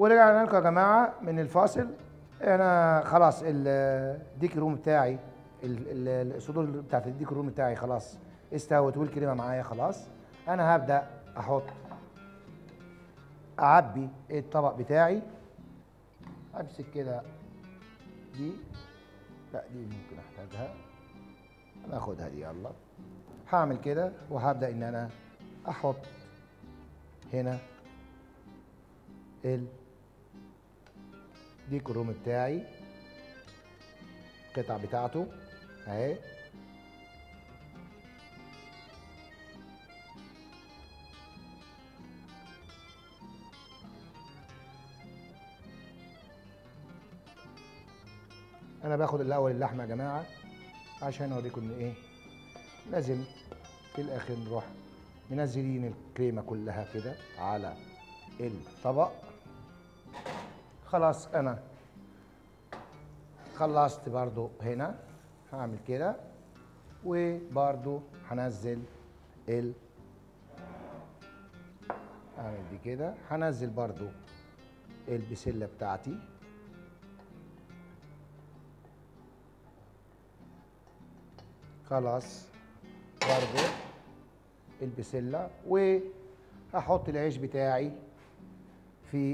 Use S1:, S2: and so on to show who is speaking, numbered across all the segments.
S1: ورجعنا لكم يا جماعه من الفاصل انا خلاص الديك روم بتاعي ال- ال- الصدور بتاعت الديك روم بتاعي خلاص استوت والكريمه معايا خلاص انا هبدا احط اعبي الطبق بتاعي امسك كده دي لا دي ممكن احتاجها انا اخدها دي يلا هعمل كده وهبدا ان انا احط هنا ال ديك الروم بتاعي القطع بتاعته اهي انا باخد الاول اللحمه يا جماعه عشان اوريكم ان ايه لازم في الاخر نروح منزلين الكريمه كلها كده على الطبق خلاص انا خلصت برضو هنا هعمل كده وبرضو هنزل ال هعمل دي كده هنزل برضو البسله بتاعتي خلاص برضو البسله وهحط العيش بتاعي في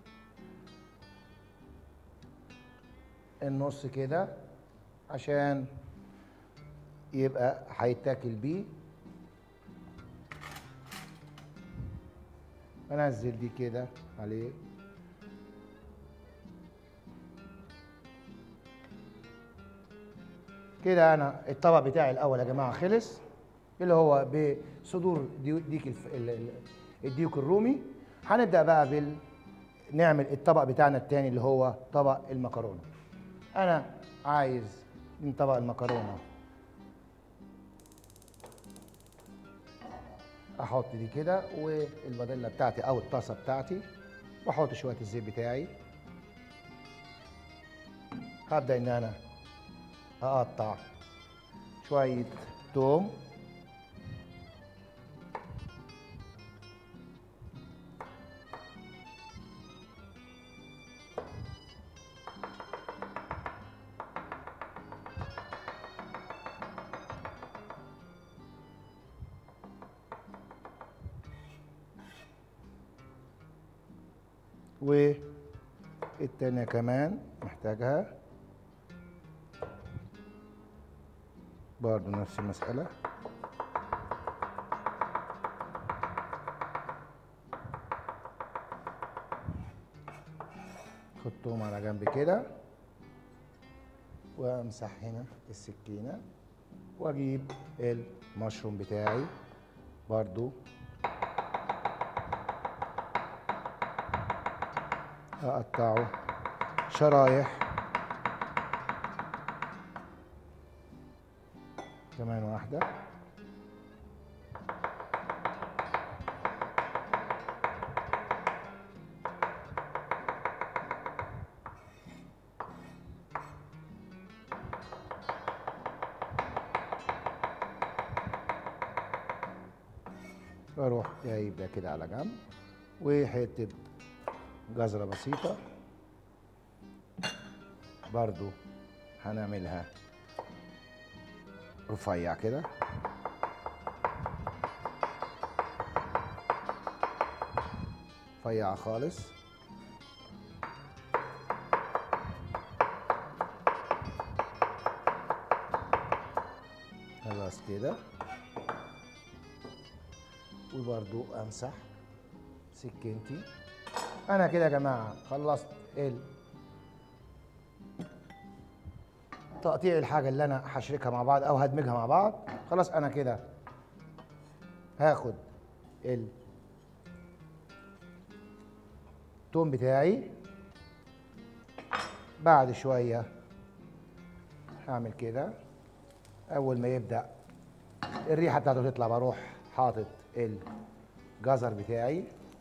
S1: النص كده عشان يبقى هيتاكل بيه انزل دي كده عليه كده انا الطبق بتاعي الاول يا جماعه خلص اللي هو بصدور ديو- ديك الف... ال- ال- الديك الرومي هنبدا بقى بال نعمل الطبق بتاعنا التاني اللي هو طبق المكرونه انا عايز من طبق المكرونه احط دي كده والباديلا بتاعتي او الطاسه بتاعتي واحط شويه الزيت بتاعي هبدا ان انا اقطع شويه توم والتانية كمان محتاجها برضو نفس المسألة حطهم على جنب كده وامسح هنا السكينة واجيب المشروم بتاعي برضو اقطعه شرايح كمان واحدة واروح جايب ده كده على جنب وحتة جزرة بسيطة برضو هنعملها رفيع كده رفيعة خالص خلاص كده وبرضو امسح سكينتي انا كده يا جماعه خلصت ال تقطيع الحاجه اللي انا هشركها مع بعض او هدمجها مع بعض خلاص انا كده هاخد ال التوم بتاعي بعد شويه هعمل كده اول ما يبدا الريحه بتاعته تطلع بروح حاطط الجزر بتاعي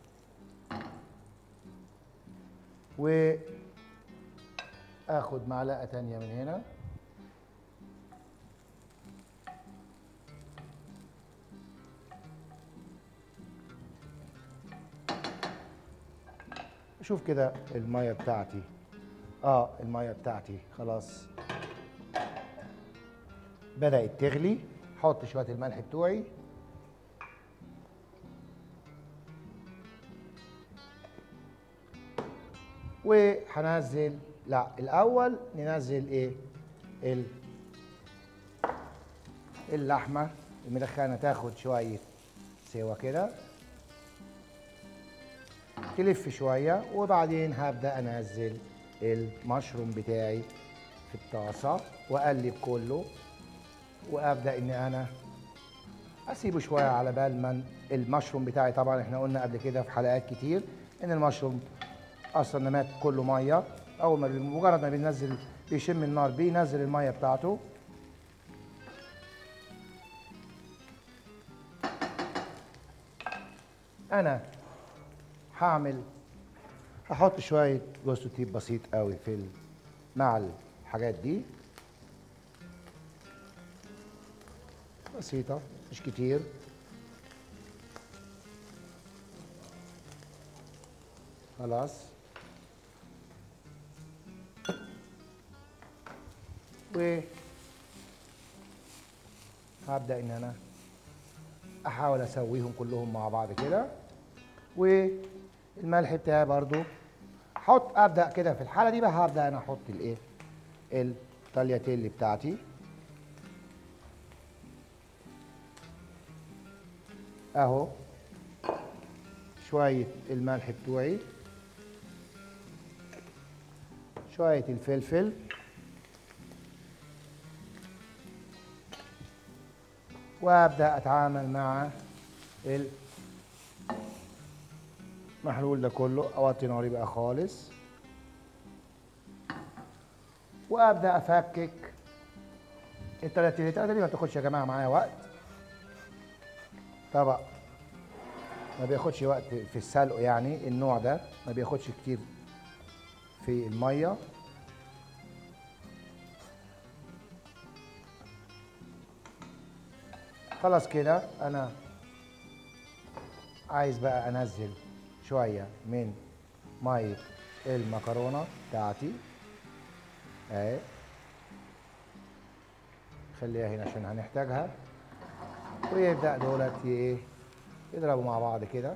S1: واخد معلقه تانية من هنا اشوف كده الميه بتاعتي اه الميه بتاعتي خلاص بدات تغلي احط شويه الملح بتوعي وهنزل لا الاول ننزل ايه ال اللحمه المدخنه تاخد شويه سوا كده تلف شويه وبعدين هبدا انزل المشروم بتاعي في الطاسه واقلب كله وابدا ان انا اسيبه شويه على بال ما المشروم بتاعي طبعا احنا قلنا قبل كده في حلقات كتير ان المشروم اصلا نمات كله ميه اول ما مجرد ما بينزل بيشم النار بينزل الميه بتاعته انا هعمل هحط شويه جوز الطيب بسيط قوي في ال- مع الحاجات دي بسيطه مش كتير خلاص و هبدا ان انا احاول اسويهم كلهم مع بعض كده والملح بتاعي برضو حط ابدا كده في الحاله دي بقى هبدا انا احط الايه التالياتيلي بتاعتي اهو شويه الملح بتوعي شويه الفلفل وابدا اتعامل مع المحلول ده كله اوطي ناري بقى خالص وابدا افكك التلاتة التلاتة دي ما بتاخدش يا جماعه معايا وقت طبق ما بياخدش وقت في السلق يعني النوع ده ما بياخدش كتير في الميه خلاص كده انا عايز بقى انزل شويه من ميه المكرونه بتاعتي اهي خليها هنا عشان هنحتاجها ويبدا دولت ايه يضربوا مع بعض كده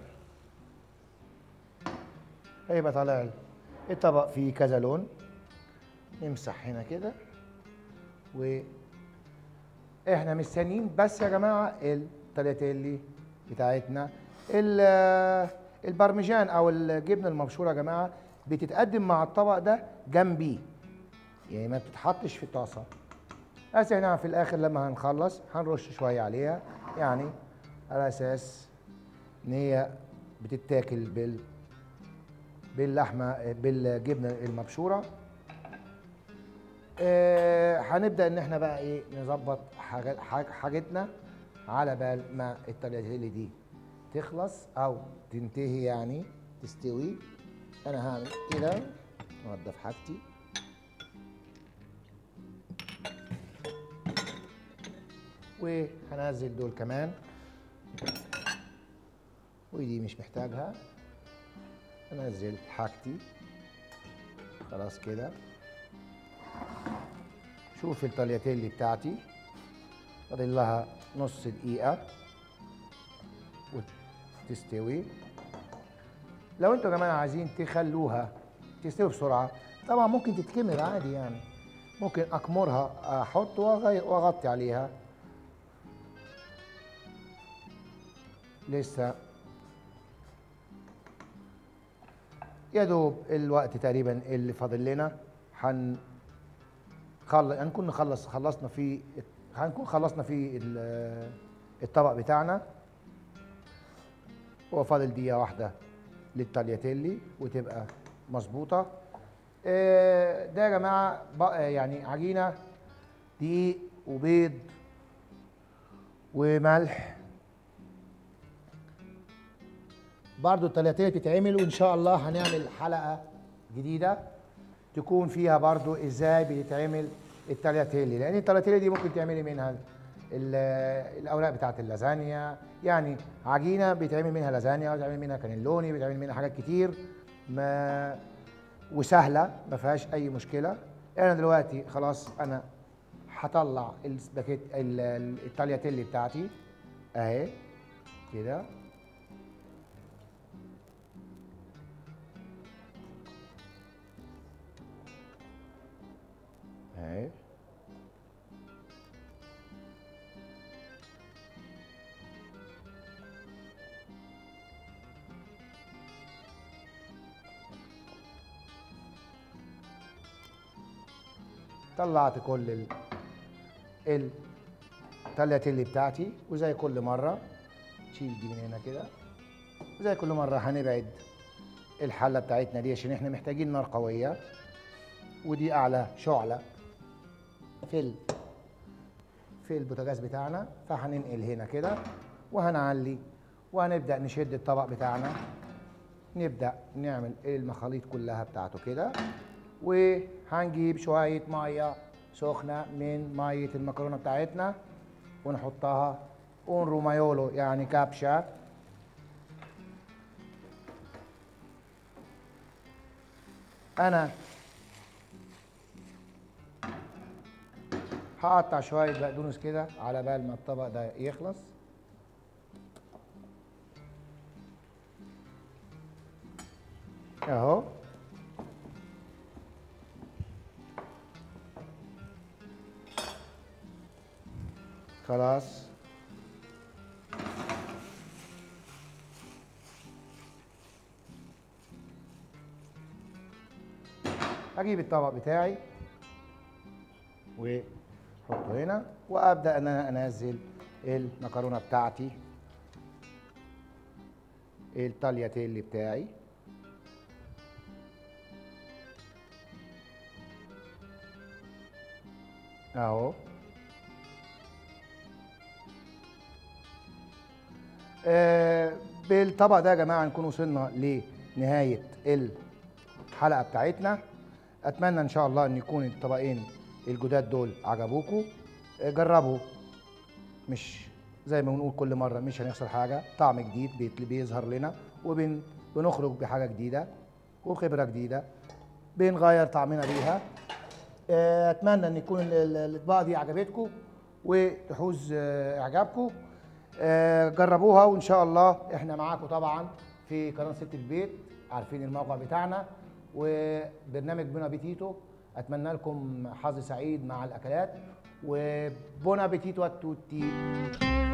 S1: هيبقى طالع الطبق فيه كذا لون نمسح هنا كده و احنا مستنيين بس يا جماعه التلاتيلي بتاعتنا ال- البرمجان او الجبنه المبشوره يا جماعه بتتقدم مع الطبق ده جنبيه يعني ما بتتحطش في الطاسه بس احنا في الاخر لما هنخلص هنرش شويه عليها يعني على اساس ان هي بتتاكل بال باللحمه بالجبنه المبشوره آه، هنبدا ان احنا بقى ايه نظبط حاجات حاج- حاجتنا على بال ما التلاتيلي دي تخلص او تنتهي يعني تستوي انا هعمل كده انضف حاجتي وهنزل دول كمان ودي مش محتاجها انزل حاجتي خلاص كده شوف التالياتيلي بتاعتي فاضل لها نص دقيقة وتستوي لو انتوا يا جماعة عايزين تخلوها تستوي بسرعة طبعا ممكن تتكمل عادي يعني ممكن اكمرها احط وأغي- واغطي عليها لسه يا دوب الوقت تقريبا اللي فاضل لنا هن خل... هنكون نخلص خلصنا في هنكون خلصنا في ال- الطبق بتاعنا هو فاضل دقيقة واحدة للتالياتيلي وتبقى مظبوطة آه، ده يا جماعة بقى يعني عجينة دقيق وبيض وملح برضو التلاتية تتعمل وإن شاء الله هنعمل حلقة جديدة تكون فيها برضو إزاي بيتعمل التلاتيلي لأن التلاتيلي دي ممكن تعملي منها ال- الأوراق بتاعت اللازانيا يعني عجينة بيتعمل منها لازانيا وبيتعمل منها كانيلوني بيتعمل منها حاجات كتير ما وسهله ما فيهاش اي مشكله انا دلوقتي خلاص انا هطلع السباكيت ال- ال- التالياتيلي بتاعتي اهي كده اهي طلعت كل ال ال التلاتيلي بتاعتي وزي كل مرة شيل دي من هنا كده وزي كل مرة هنبعد الحلة بتاعتنا دي عشان احنا محتاجين نار قوية ودي أعلى شعلة في ال في البوتاجاز بتاعنا فهننقل هنا كده وهنعلي وهنبدأ نشد الطبق بتاعنا نبدأ نعمل المخاليط كلها بتاعته كده وهنجيب شوية مية سخنة من مية المكرونة بتاعتنا ونحطها un رومايولو يعني كابشة أنا هقطع شوية بقدونس كده على بال ما الطبق ده يخلص اهو خلاص هجيب الطبق بتاعي واحطه هنا وابدا ان انا انزل المكرونه بتاعتي التالياتيلي بتاعي اهو آه، بالطبق ده يا جماعه نكون وصلنا لنهايه الحلقه بتاعتنا اتمنى ان شاء الله ان يكون الطبقين الجداد دول عجبوكم آه، جربوا مش زي ما بنقول كل مره مش هنخسر حاجه طعم جديد بيت- بيظهر لنا وبنخرج بحاجه جديده وخبره جديده بنغير طعمنا بيها آه، اتمنى ان يكون ال- ال- الاطباق دي عجبتكم وتحوز آه، اعجابكم آه، جربوها وان شاء الله احنا معاكم طبعا في قناه ست البيت عارفين الموقع بتاعنا وبرنامج بونا بيتيتو اتمنى لكم حظ سعيد مع الاكلات وبونا بيتيتو توتي